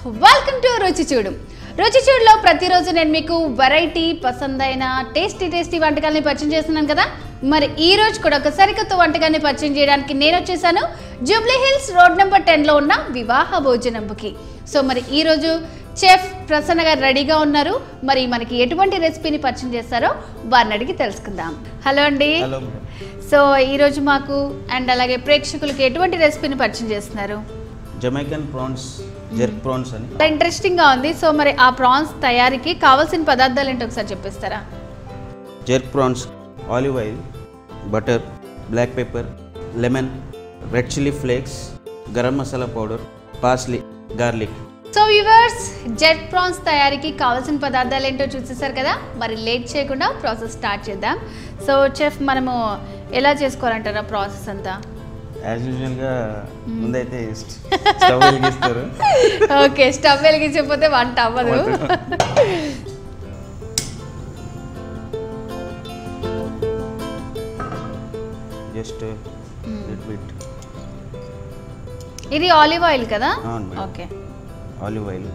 Welcome to రుచి చూడు రుచి చూడులో ప్రతిరోజు నేను మీకు వెరైటీ పసందైన టేస్టీ టేస్టీ వంటకాలని పరిచయం చేస్తున్నాను కదా మరి ఈ రోజు కూడా ఒక సరికొత్త వంటకాన్ని పరిచయం చేయడానికి నేను వచ్చేసాను జూబ్లీ హిల్స్ రోడ్ నెంబర్ టెన్లో ఉన్న వివాహ భోజనంబుకి సో మరి ఈ రోజు చెఫ్ ప్రసన్న గారు రెడీగా ఉన్నారు మరి మనకి ఎటువంటి రెసిపీని పరిచయం చేస్తారో వారిని అడిగి తెలుసుకుందాం హలో అండి హలో మేడం సో ఈరోజు మాకు అండ్ అలాగే ప్రేక్షకులకి ఎటువంటి రెసిపీని పరిచయం చేస్తున్నారు జమైకన్ ప్రాన్స్ జెర్క్ ప్రాన్స్ అని చాలా ఇంట్రెస్టింగ్ గా ఉంది సో మరి ఆ ప్రాన్స్ తయారీకి కావాల్సిన పదార్థాలు ఏంటో ఒకసారి చెప్పిస్తారా jerk prawns olive oil butter black pepper lemon red chilli flakes garam masala powder parsley garlic so viewers jet prawns తయారీకి కావాల్సిన పదార్థాలు ఏంటో చూసేసారు కదా మరి లేట్ చేయకుండా ప్రాసెస్ స్టార్ట్ చేద్దాం సో చెఫ్ మనము ఎలా చేసుకోవాలంటారా ప్రాసెస్ అంతా యాజ్ యూజువల్గా ముందైతే స్టవ్ వెలిగిస్తారు ఓకే స్టవ్ వెలిగించకపోతే వంట అవ్వదు జస్ట్ లిట్ బిట్ ఇది ఆలివ్ ఆయిల్ కదా అవును madam. Okay olive oil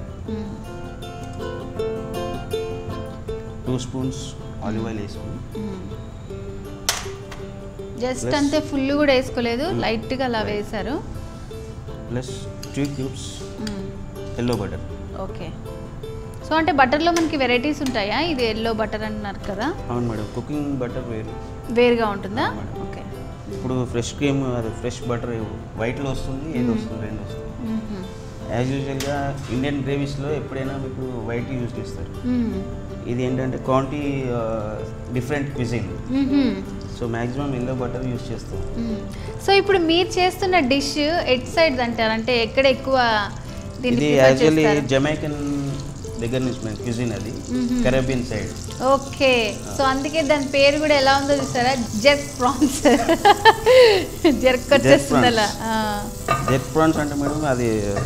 two spoons olive oil వేసుకుని జస్ట్ Plus- అంతే ఫుల్ కూడా వేసుకోలేదు లైట్ గా అలా వేశారు plus two cubes yellow butter okay so అంటే బటర్లో మనకి వెరైటీస్ ఉంటాయా ఇది ఎల్లో బటర్ అంటున్నారు కదా అవును మేడం కుకింగ్ బటర్ వేరు వేరుగా ఉంటుందా మేడం. ఓకే ఇప్పుడు ఫ్రెష్ క్రీమ్ అది ఫ్రెష్ బటర్ వైట్లో వస్తుంది ఏది వస్తుంది రెండు వస్తుంది మ్మ్. యాజ్ యూజువల్గా ఇండియన్ గ్రేవీస్లో ఎప్పుడైనా మీకు వైట్ యూజ్ చేస్తారు మ్మ్. ఇది ఏంటంటే క్వాంటిటీ డిఫరెంట్ క్విజిన్ మ్మ్. So maximum yellow butter use చేస్తాం మ్మ్. సో ఇప్పుడు మీరు చేస్తున్న డిష్ ఎట్ సైడ్ అంటారు అంటే ఎక్కడ ఎక్కువ దీన్ని ఇది ప్రిఫర్ యాక్చువల్లీ చేస్తారు జమైకన్ దగ్గర నుంచి మన క్విజిన్ అది కరేబియన్ సైడ్ ఓకే సో అందుకే దాని పేరు కూడా ఎలా ఉందో చూసారా జెర్క్ ప్రాన్స్ జెర్క్ వచ్చేస్తుంది అలా ఆ. జెట్ ప్రాన్స్ అంటే మేడం అది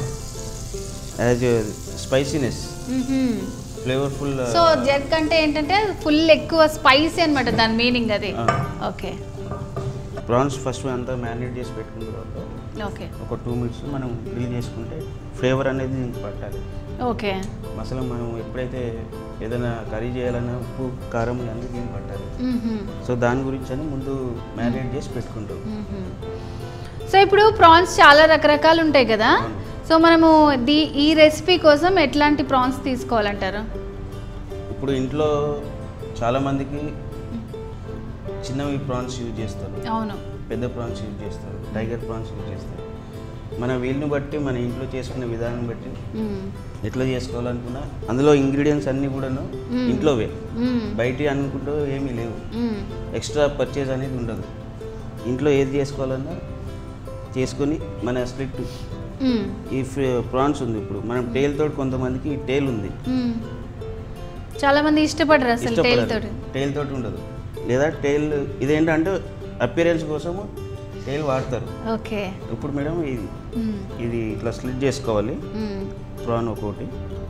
యాజ్ స్పైసీనెస్ మ్మ్. ఫ్లేవర్ఫుల్ సో జెర్క్ అంటే ఏంటంటే ఫుల్ ఎక్కువ స్పైసీ అన్నమాట దాని మీనింగ్ అది ఆ. ఓకే ప్రాన్స్ ఫస్ట్ అంతా మ్యారినేట్ చేసి పెట్టుకున్న తర్వాత ఓకే ఒక టూ మినిట్స్ మనం గ్రిల్ చేసుకుంటే ఫ్లేవర్ అనేది దీనికి పట్టాలి ఓకే మసాలా మనం ఎప్పుడైతే ఏదైనా కర్రీ చేయాలన్నా ఉప్పు కారం అన్నీ దీనికి పట్టాలి మ్మ్హ్మ్. సో దాని గురించి అని ముందు మ్యారినేట్ చేసి పెట్టుకుంటాం మ్మ్హ్మ్. సో ఇప్పుడు ప్రాన్స్ చాలా రకరకాలు ఉంటాయి కదా సో మనము దీ ఈ రెసిపీ కోసం ఎట్లాంటి ప్రాన్స్ తీసుకోవాలంటారు ఇప్పుడు ఇంట్లో చాలామందికి చిన్నవి ప్రాన్స్ యూజ్ చేస్తారు అవును పెద్ద ప్రాన్స్ యూజ్ చేస్తారు టైగర్ ప్రాన్స్ యూజ్ చేస్తారు మన వీలుని బట్టి మన ఇంట్లో చేసుకునే విధానం బట్టి మ్మ్. ఎట్లా చేసుకోవాలనుకున్నా అందులో ఇంగ్రీడియంట్స్ అన్నీ కూడాను మ్మ్. ఇంట్లోవే మ్మ్. బయట అనుకుంటూ ఏమీ లేవు మ్మ్. ఎక్స్ట్రా పర్చేజ్ అనేది ఉండదు ఇంట్లో ఏది చేసుకోవాలన్నా చేసుకొని మన స్ప్లిట్ మ్మ్. ఈ ప్రాన్స్ ఉంది ఇప్పుడు మనం టేల్ తోటి కొంతమందికి టేల్ ఉంది మ్మ్. చాలా మంది ఇష్టపడరు అసలు టైల్ తోటి టేల్ తోటి ఉండదు లేదా టేల్ ఇదేంటంటే అపియరెన్స్ కోసము టేల్ వాడతారు ఓకే ఇప్పుడు మేడం ఇది మ్మ్. ఇది ఇట్లా స్లిట్ చేసుకోవాలి మ్మ్. ప్రాన్ ఒక్కోటి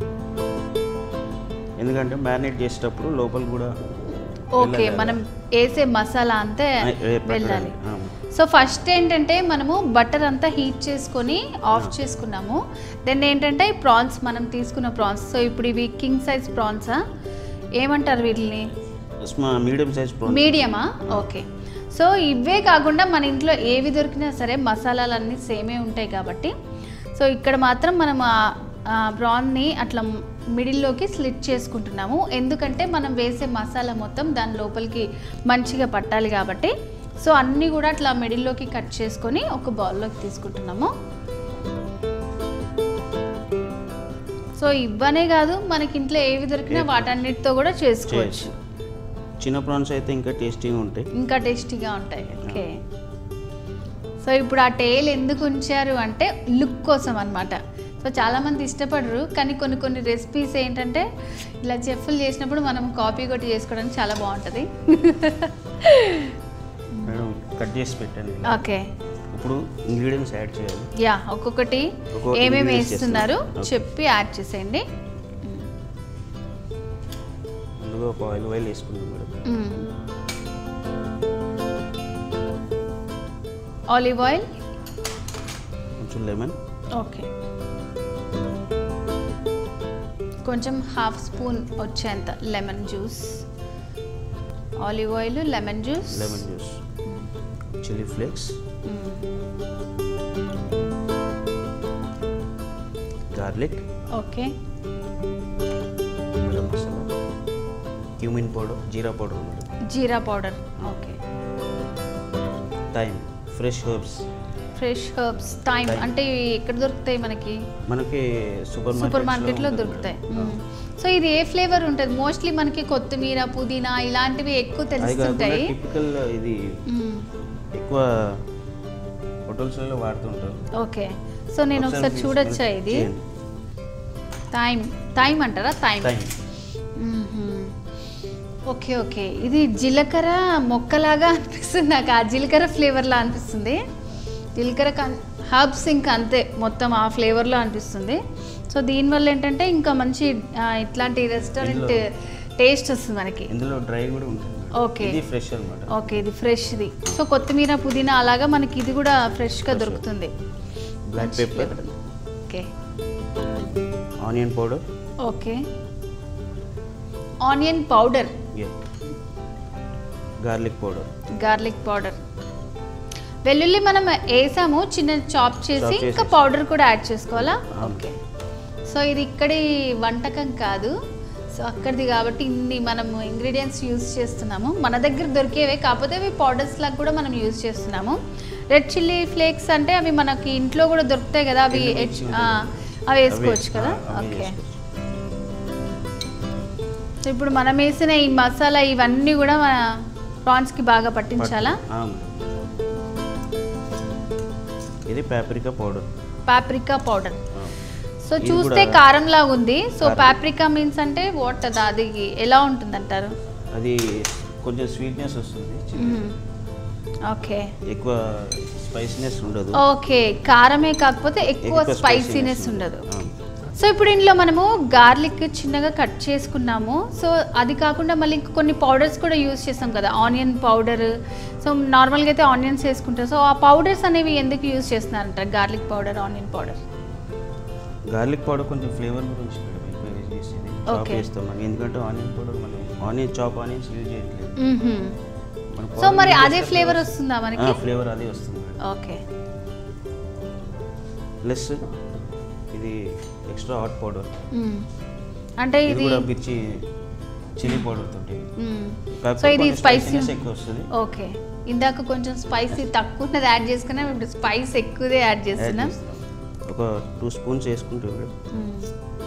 ఎందుకంటే మ్యారినేట్ చేసేటప్పుడు లోపల కూడా ఓకే వెళ్ళాలి కదా. మనం వేసే మసాలా అంతా ఆ, ఏ- వెళ్ళాలి ఆ. సో ఫస్ట్ ఏంటంటే మనము బటర్ అంతా హీట్ చేసుకొని ఆఫ్ చేసుకున్నాము దెన్ ఏంటంటే ఈ ప్రాన్స్ మనం తీసుకున్న ప్రాన్స్ సో ఇప్పుడు ఇవి కింగ్ సైజ్ ప్రాన్సా ఏమంటారు వీటిని స్మా మీడియం సైజ్ ప్రాన్ మీడియమా ఓకే సో ఇవే కాకుండా మన ఇంట్లో ఏవి దొరికినా సరే మసాలాలన్నీ సేమే ఉంటాయి కాబట్టి సో ఇక్కడ మాత్రం మనం ఆ ప్రాన్ని అట్లా మిడిల్లోకి స్లిట్ చేసుకుంటున్నాము ఎందుకంటే మనం వేసే మసాలా మొత్తం దాని లోపలికి మంచిగా పట్టాలి కాబట్టి సో అన్నీ కూడా అట్లా మిడిల్లోకి కట్ చేసుకొని ఒక బౌల్లోకి తీసుకుంటున్నాము సో ఇవ్వనే కాదు మనకి ఇంట్లో ఏవి దొరికినా వాటన్నిటితో కూడా చేసుకోవచ్చు చేయొచ్చు చిన్న ప్రాన్స్ అయితే ఇంకా టేస్టీగా ఉంటాయి ఇంకా టేస్టీగా ఉంటాయి ఓకే సో ఇప్పుడు ఆ టేల్ ఎందుకు ఉంచారు అంటే లుక్ కోసం అనమాట సో చాలామంది ఇష్టపడరు కానీ కొన్ని కొన్ని రెసిపీస్ ఏంటంటే ఇలా చెఫ్లు చేసినప్పుడు మనం కాపీ కొట్టి చేసుకోవడానికి చాలా బాగుంటుంది మేడం కట్ చేసి పెట్టాను ఇలా. ఓకే ఇప్పుడు ఇంగ్రీడియంట్స్ యాడ్ చేయాలి యా ఒక్కొక్కటి ఒక్కొక్క ఏమేమి ingredients వేస్తున్నారు చేస్తున్నారు. Okay. చెప్పి యాడ్ చేసేయండి ముందుగా ఒక ఆయిల్ ఆయిల్ వేసుకుందాం మేడం మ్మ్. ఆలివ్ ఆయిల్ కొంచెం లెమన్ ఓకే కొంచెం హాఫ్ స్పూన్ వచ్చేంత lemon juice olive oil lemon juice lemon juice chilli flakes garlic okay garam masala cumin powder జీరా పౌడర్ మేడం జీరా powder okay thyme fresh herbs fresh herbs thyme Thyme. అంటే ఇవి ఎక్కడ దొరుకుతాయి మనకి మనకి సూపర్ సూపర్ మార్కెట్లో దొరుకుతాయి సో ఇది ఏ ఫ్లేవర్ ఉంటుంది మోస్ట్లీ మనకి కొత్తిమీర పుదీనా ఇలాంటివి ఎక్కువ అది కాకుండా తెలుస్తుంటాయి టిపికల్ ఇది మ్మ్. ఎక్కువ హోటల్స్లలో వాడుతుంటారు ఓకే సో నేను ఒకసారి మీరు చూడొచ్చా smell ఇది చేయండి. టైం టైం అంటారా టైం టైం ఓకే ఓకే ఇది జీలకర్ర మొక్కలాగా అనిపిస్తుంది నాకు ఆ జీలకర్ర ఫ్లేవర్లా అనిపిస్తుంది జీలకర్ర కన్ హర్బ్స్ ఇంకా అంతే మొత్తం ఆ ఫ్లేవర్లో అనిపిస్తుంది సో దీనివల్ల ఏంటంటే ఇంకా మంచి ఆ, ఇట్లాంటి రెస్టారెంట్ ఇందులో- టేస్ట్ వస్తుంది మనకి ఇందులో డ్రై కూడా ఉంటుంది మేడం. ఓకే. ఇది ఫ్రెష్ అన్నమాట ఓకే ఇది ఫ్రెష్ది సో కొత్తిమీర పుదీనా అలాగా మనకి ఇది కూడా ఫ్రెష్గా దొరుకుతుంది బ్లాక్ మంచి పెప్పర్ flavor ఉంది. Okay onion powder okay onion powder garlic powder garlic powder వెల్లుల్లి మనం వేసాము చిన్న చాప్ చేసి Chop ఇంకా చేసేసి. పౌడర్ కూడా యాడ్ చేసుకోవాలా అవును. ఓకే సో ఇది ఇక్కడి వంటకం కాదు సో అక్కడిది కాబట్టి ఇన్ని మనము ఇంగ్రీడియంట్స్ యూస్ చేస్తున్నాము మన దగ్గర దొరికేవే కాకపోతే అవి పౌడర్స్ లాగా కూడా మనం యూస్ చేస్తున్నాము రెడ్ చిల్లీ ఫ్లేక్స్ అంటే అవి మనకి ఇంట్లో కూడా దొరుకుతాయి కదా అవి ఎండుమిర్చి ఎచ్- ఉంటుంది. ఆ, అవి వేసుకోవచ్చు అవి- కదా ఆ, అవి ఓకే వేసుకోవచ్చు. సో ఇప్పుడు మనం వేసిన ఈ మసాలా ఇవన్నీ కూడా మన ప్రాన్స్కి బాగా పట్టించాలా ఆ, మేడం. ఇది paprika powder paprika powder so ఇది చూస్తే కూడా- కారం లాగా ఉంది సో కారం. పాప్రికా మీన్స్ అంటే వాట్ అది అది ఎలా ఉంటుంది అంటారు అది కొంచెం స్వీట్నెస్ వస్తుంది చిల్లీ. ఓకే ఎక్కువ స్పైసీనెస్ ఉండదు ఓకే కారమే కాకపోతే ఎక్కువ ఎక్కువ స్పైసీనెస్ spiciness ఉండదు ఆ. సో ఇప్పుడు ఇందులో మనము గార్లిక్ చిన్నగా కట్ చేసుకున్నాము సో అది కాకుండా మళ్ళీ ఇంక కొన్ని పౌడర్స్ కూడా యూస్ చేస్తాం కదా ఆనియన్ పౌడర్ సో నార్మల్గా అయితే ఆనియన్స్ వేసుకుంటారు సో ఆ పౌడర్స్ అనేవి ఎందుకు యూస్ చేస్తున్నారంట garlic powder onion powder garlic powder కొంచెం ఫ్లేవర్ గురించి మేడం ఎక్కువ యూజ్ చేసేది చాప్ Okay. చేస్తాం మనం ఎందుకంటే ఆనియన్ పౌడర్ మనం ఆనియన్ చాప్ ఆనియన్స్ యూజ్ చేయట్లేదు మనం సో powder మరి use అదే చేస్తే ఫ్లేవర్ వస్తుందా మనకి ఫ్లేవర్ అదే వస్తుంది మేడం ఓకే ప్లస్ ఇది ఎక్స్ట్రా హాట్ పౌడర్ మ్మ్. అంటే ఇది ఇది కూడా మిర్చి చిల్లీ పౌడర్ తోటి మ్మ్. కాకపోతే సో ఇది కొంచెం స్పైసీ spiciness ఎక్కువ వస్తుంది ఓకే ఇందాక కొంచెం స్పైసీ తక్కువ ఉన్నది యాడ్ చేసుకున్నాం ఇప్పుడు స్పైస్ ఎక్కువదే యాడ్ యాడ్ చేస్తున్నాం చేస్తున్నాం. ఒక టూ స్పూన్స్ వేసుకుంటే మేడం మ్మ్.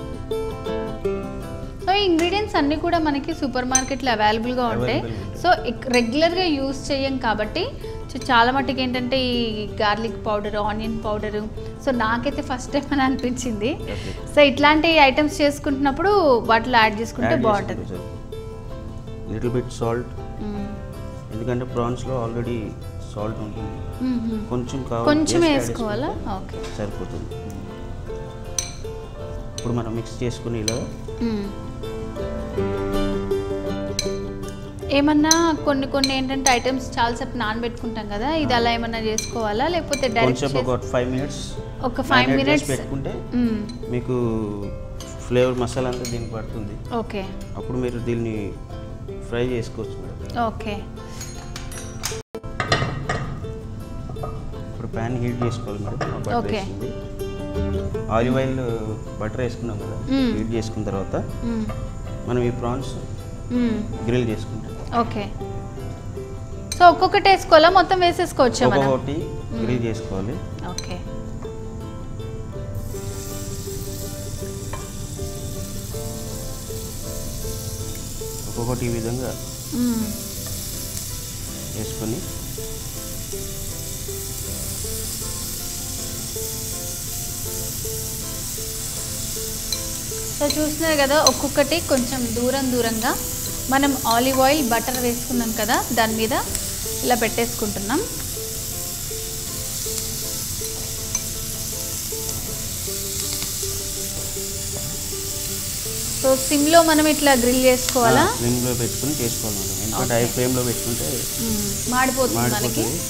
సో ఈ ఇంగ్రీడియంట్స్ అన్నీ కూడా మనకి సూపర్ మార్కెట్లో అవైలబుల్గా ఉంటాయి Available ఉంటాయి. సో ఎక్- రెగ్యులర్గా యూస్ చేయం కాబట్టి సో చాలా మట్టుకు ఏంటంటే ఈ garlic powder onion powder so నాకైతే ఫస్ట్ టైం అని అనిపించింది Okay. సో ఇట్లాంటి ఐటమ్స్ చేసుకుంటున్నప్పుడు వాటిలో యాడ్ చేసుకుంటే బాగుంటుంది లిటిల్ బిట్ సాల్ట్ మ్మ్. ఎందుకంటే ప్రాన్స్లో ఆల్రెడీ సాల్ట్ ఉంటుంది మ్మ్. కొంచెం కావాలి కొంచెం taste add వేసుకోవాలా చేసుకుంటే ఓకే సరిపోతుంది ఇప్పుడు మనం మిక్స్ చేసుకుని ఇలా మ్మ్. ఏమన్నా కొన్ని కొన్ని ఏంటంటే ఐటమ్స్ చాలాసేపు నానబెట్టుకుంటాం కదా ఇది అలా ఏమన్నా చేసుకోవాలా లేకపోతే కొంచెం డైరెక్ట్ ఒక ఫైవ్ మినిట్స్ ఒక ఫైవ్ మినిట్స్ పెట్టుకుంటే మీకు ఫ్లేవర్ మసాలా అంతా దీనికి పడుతుంది ఓకే అప్పుడు మీరు దీన్ని ఫ్రై చేసుకోవచ్చు మేడం ఓకే ఇప్పుడు ప్యాన్ హీట్ చేసుకోవాలి మేడం బటర్ Okay. వేసింది ఆలివ్ ఆయిల్ బటర్ వేసుకున్నాం కదా Mm. హీట్ చేసుకున్న తర్వాత మ్మ్. మనం ఈ ప్రాన్స్ మ్మ్. గ్రిల్ చేసుకుంటాం ఓకే సో ఒక్కొక్కటి వేసుకోవాలా మొత్తం వేసేసుకోవచ్చా మనం ఒక్కొక్కటి గ్రిల్ చేసుకోవాలి ఓకే ఒక్కొక్కటి ఈ విధంగా మ్మ్. వేసుకొని సో చూస్తున్నారు కదా ఒక్కొక్కటి కొంచెం దూరం దూరంగా మనం ఆలివ్ ఆయిల్ బటర్ వేసుకున్నాం కదా దాని మీద ఇలా పెట్టేసుకుంటున్నాం సో సిమ్లో మనం ఇట్లా గ్రిల్ చేసుకోవాలా ఫ్లేమ్లో పెట్టుకుని చేసుకోవాలి మేడం ఎందుకంటే హై Okay. ఫ్లేమ్లో పెట్టుకుంటే మ్మ్. మాడిపోతుంది మనకి మాడిపోతుంది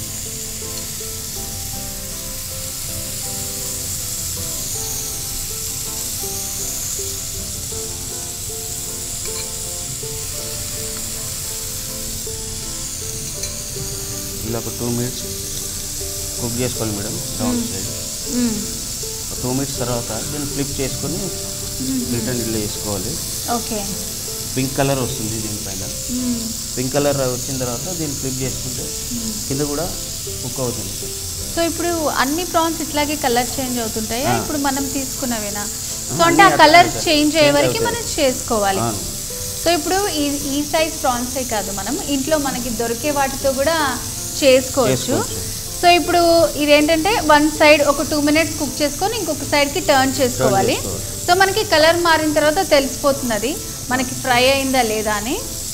ఇలా ఒక టూ మినిట్స్ కుక్ చేసుకోవాలి madam down side two minutes తర్వాత దీన్ని ఫ్లిప్ చేసుకొని రిటర్న్ ఇల్లు వేసుకోవాలి ఓకే పింక్ కలర్ వస్తుంది దీనిపైన పింక్ కలర్ వచ్చిన తర్వాత దీన్ని ఫ్లిప్ చేసుకుంటే కింద కూడా కుక్ అవుతుంది సో ఇప్పుడు అన్ని ప్రాన్స్ ఇట్లాగే కలర్ చేంజ్ అవుతుంటాయా ఆ. ఇప్పుడు మనం తీసుకున్నవేనా సో ఆ, అంటే ఆ అన్నీ కలర్ అట్లనే చేంజ్ change అయ్యే వరకు అవుతాయి. మనం చేసుకోవాలి అవును. సో ఇప్పుడు ఈ ఈ సైజ్ ప్రాన్సే కాదు మనం ఇంట్లో మనకి దొరికే వాటితో కూడా చేసుకోవచ్చు చేసుకోవచ్చు. సో ఇప్పుడు ఇదేంటంటే వన్ సైడ్ ఒక టూ మినిట్స్ కుక్ చేసుకొని ఇంకొక సైడ్కి టర్న్ చేసుకోవాలి చేసుకోవాలి. సో మనకి కలర్ మారిన తర్వాత తెలిసిపోతుంది అది మనకి ఫ్రై అయిందా లేదా అని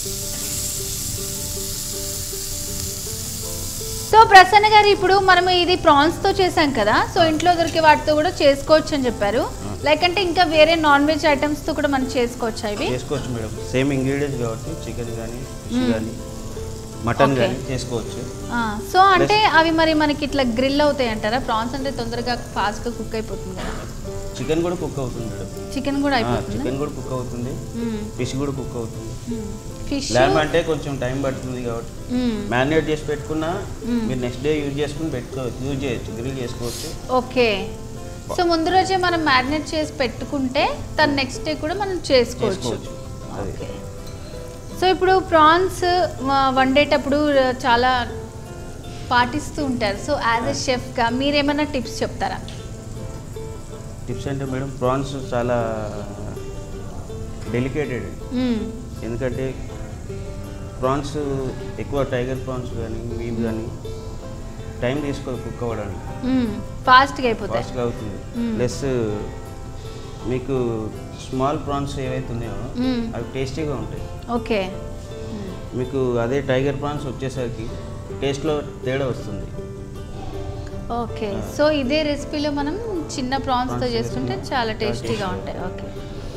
సో ప్రసన్న గారు ఇప్పుడు మనం ఇది ప్రాన్స్ తో చేసాం కదా సో ఇంట్లో దొరికే వాటితో కూడా చేసుకోవచ్చు అని చెప్పారు లైక్ అంటే ఇంకా వేరే నాన్ వెజ్ ఐటమ్స్ తో కూడా మనం చేసుకోవచ్చా ఇవి చేసుకోవచ్చు మేడం సేమ్ ఇంగ్రీడియంట్స్ కాబట్టి చికెన్ కానీ ఫిష్ కానీ మటన్ Okay. కానీ చేసుకోవచ్చు ఆ, సో అంటే అవి మరి మనకి ఇట్లా గ్రిల్ అవుతాయి అంటారా ప్రాన్స్ అంటే తొందరగా ఫాస్ట్ గా కుక్ అయిపోతుంది కదా చికెన్ కూడా కుక్ అవుతుంది మేడం చికెన్ కూడా అయిపోతుంది చికెన్ కూడా కుక్ అవుతుంది ఫిష్ కూడా కుక్ అవుతుంది ఫిష్ ల్యామ్ అంటే కొంచెం టైం పడుతుంది కాబట్టి మ్యారినేట్ చేసి పెట్టుకున్నా మీరు నెక్స్ట్ డే యూజ్ చేసుకుని పెట్టుకోవచ్చు యూజ్ చేయొచ్చు గ్రిల్ చేసుకోవచ్చు ఓకే సో ముందు రోజే మనం మ్యారినేట్ చేసి పెట్టుకుంటే తన నెక్స్ట్ డే కూడా మనం చేసుకోవచ్చు చేసుకోవచ్చు అది ఓకే సో ఇప్పుడు ప్రాన్స్ వండేటప్పుడు చాలా పాటిస్తూ ఉంటారు సో యాజ్ ఎ షెఫ్గా మీరేమైనా టిప్స్ చెప్తారా టిప్స్ అంటే మేడం ప్రాన్స్ చాలా డెలికేటెడ్ మ్మ్. ఎందుకంటే ప్రాన్స్ ఎక్కువ టైగర్ ప్రాన్స్ కానీ వీవ్ కానీ టైం తీసుకోదు కుక్ అవ్వడానికి మ్మ్. ఫాస్ట్గా అయిపోతాయి ఫాస్ట్గా అవుతుంది మ్మ్. ప్లస్ మీకు స్మాల్ ప్రాన్స్ ఏవైతే ఉన్నాయో మ్మ్. అవి టేస్టీగా ఉంటాయి ఓకే మీకు అదే టైగర్ ప్రాన్స్ వచ్చేసరికి టేస్ట్లో తేడా వస్తుంది ఓకే సో ఇదే రెసిపీలో మనం చిన్న ప్రాన్స్తో Prawns చేసుకుంటే చేసుకుంటే చాలా చాలా టేస్టీగా tasty ఉంటాయి ఓకే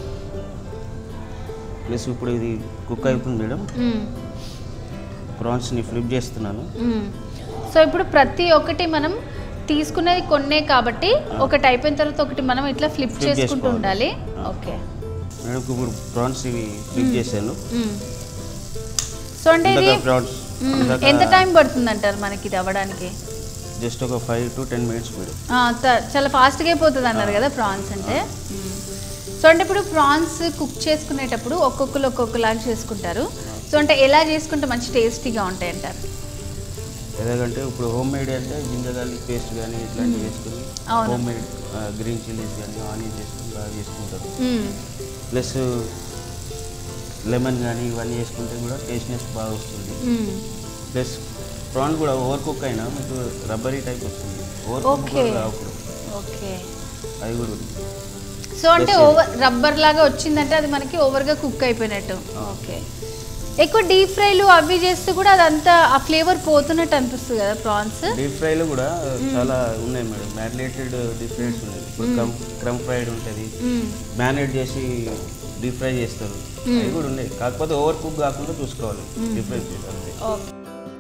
ప్లస్ ఇప్పుడు ఇది కుక్ అవుతుంది మేడం మ్మ్. ప్రాన్స్ని ఫ్లిప్ చేస్తున్నాను మ్మ్. సో ఇప్పుడు ప్రతి ఒక్కటి మనం తీసుకునేది కొన్నే కాబట్టి ఒకటి అయిపోయిన తర్వాత ఒకటి మనం ఇట్లా ఫ్లిప్ Flip చేసుకుంటూ చేసుకోవాలి. ఉండాలి ఆ. ఓకే మేడం ఇప్పుడు ప్రాన్స్ ఇవి ఫ్లిప్ చేశాను మ్మ్. సో అంటే ఇది ఇందాక ప్రాన్స్ మ్మ్. ఎంత టైం పడుతుంది అంటారు మనకి ఇది అవ్వడానికి జస్ట్ ఒక five to ten minutes madam ఆ, త- చాలా ఫాస్ట్గా అయిపోతుంది అన్నారు కదా ప్రాన్స్ అంటే మ్మ్. సో అంటే ఇప్పుడు ప్రాన్స్ కుక్ చేసుకునేటప్పుడు ఒక్కొక్కరు ఒక్కొక్కలాగా చేసుకుంటారు సో అంటే ఎలా చేసుకుంటే మంచి టేస్టీగా ఉంటాయి అంటారు ఎలాగంటే ఇప్పుడు హోమ్ మేడ్ అంటే జింజర్ పేస్ట్ కానీ ఇట్లాంటివి వేసుకుని అవును. హోమ్ మేడ్ గ్రీన్ చిల్లీస్ కానీ ఆనియన్ చేసుకుని బాగా చేసుకుంటారు మ్మ్. ప్లస్ లెమన్ కానీ ఇవన్నీ వేసుకుంటే కూడా టేస్ట్నెస్ బాగా వస్తుంది మ్మ్. ప్లస్ ప్రాన్ కూడా ఓవర్ కుక్ అయినా మీకు రబ్బరీ టైప్ వస్తుంది ఓవర్ కుక్ Okay. కూడా రావప్పుడు ఓకే అది కూడా ఉంది. సో అంటే Yes, yes. ఓవర్ రబ్బర్ లాగా వచ్చిందంటే అది మనకి ఓవర్గా కుక్ అయిపోయినట్టు ఓకే ఎక్కువ డీప్ ఫ్రైలు అవి చేస్తే కూడా అదంతా ఆ ఫ్లేవర్ పోతున్నట్టు అనిపిస్తుంది కదా ప్రాన్స్ డీప్ ఫ్రైలో కూడా చాలా ఉన్నాయి మేడం మ్యారినేటెడ్ డీప్ ఫ్రైడ్స్ ఉన్నాయి ఇప్పుడు క్రమ్ క్రమ్ ఫ్రైడ్ ఉంటుంది మ్యారినేట్ చేసి డీప్ ఫ్రై చేస్తారు అవి కూడా ఉన్నాయి కాకపోతే ఓవర్ కుక్ కాకుండా చూసుకోవాలి డిఫరెన్స్ అంతే ఓకే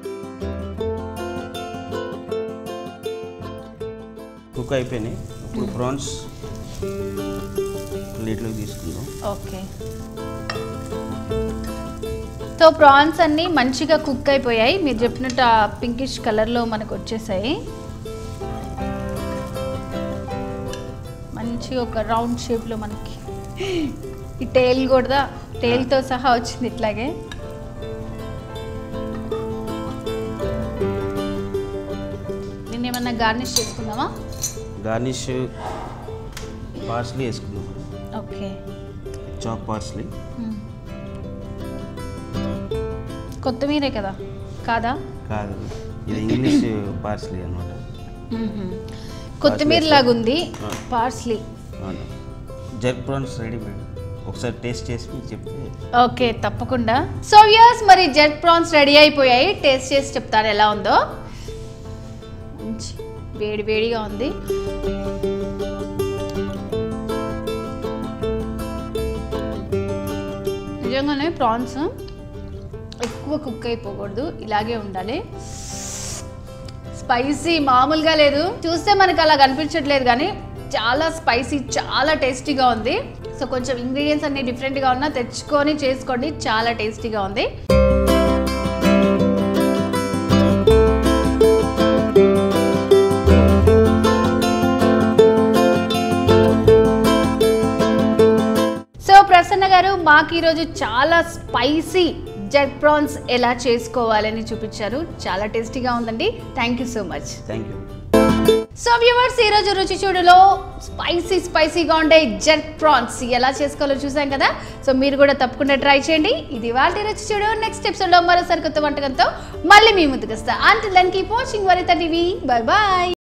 కుక్ అయిపోయినాయి ఇప్పుడు ప్రాన్స్ ప్లేట్లోకి తీసుకుందాం ఓకే సో ప్రాన్స్ అన్నీ మంచిగా కుక్ అయిపోయాయి మీరు చెప్పినట్టు ఆ పింకిష్ కలర్లో మనకు వచ్చేసాయి మంచిగా ఒక రౌండ్ షేప్లో మనకి ఈ టైల్ కూడా టైల్తో సహా వచ్చింది ఇట్లాగే దీన్ని ఏమన్నా గార్నిష్ చేసుకుందామా గార్నిష్ పార్స్లీ వేసుకుందాం ఓకే చాప్ పార్స్లీ మ్మ్. కొత్తిమీరే కదా కాదా కాదు ఇది ఇంగ్లీష్ పార్స్లీ అనమాట మ్మ్హ్మ్. కొత్తిమీర లాగా ఉంది ఆ. పార్స్లీ అవును జర్క్ ప్రాన్స్ రెడీమేడ్ ఒకసారి టేస్ట్ చేసి మీకు చెప్తే ఓకే తప్పకుండా సో వ్యూస్ మరి జెట్ ప్రాన్స్ రెడీ అయిపోయాయి టేస్ట్ చేసి చెప్తారు ఎలా ఉందో మంచి వేడి వేడిగా ఉంది నిజంగానే ప్రాన్స్ ఎక్కువ కుక్ అయిపోకూడదు ఇలాగే ఉండాలి స్పైసీ మామూలుగా లేదు చూస్తే మనకు అలా కనిపించట్లేదు కానీ చాలా స్పైసీ చాలా టేస్టీగా ఉంది సో కొంచెం ఇంగ్రీడియంట్స్ అన్ని డిఫరెంట్గా ఉన్నా తెచ్చుకొని చేసుకోండి చాలా టేస్టీగా ఉంది గారు మాకు ఈరోజు చాలా స్పైసీ జెడ్ ప్రాన్స్ ఎలా చేసుకోవాలని చూపించారు చాలా టేస్టీగా ఉందండి thank you so much thank you so viewers ఈరోజు రుచి చూడులో స్పైసీ స్పైసీగా ఉండే జెడ్ ప్రాన్స్ ఎలా చేసుకోవాలో చూసాం కదా సో మీరు కూడా తప్పకుండా ట్రై చేయండి ఇది వాళ్ళ రుచి చూడు నెక్స్ట్ ఎపిసోడ్లో మరో సరికొత్త వంటకంతో మళ్ళీ మీ ముందుకు వస్తా అంటే దానికి వాచింగ్ వరిత టీవీ బై బాయ్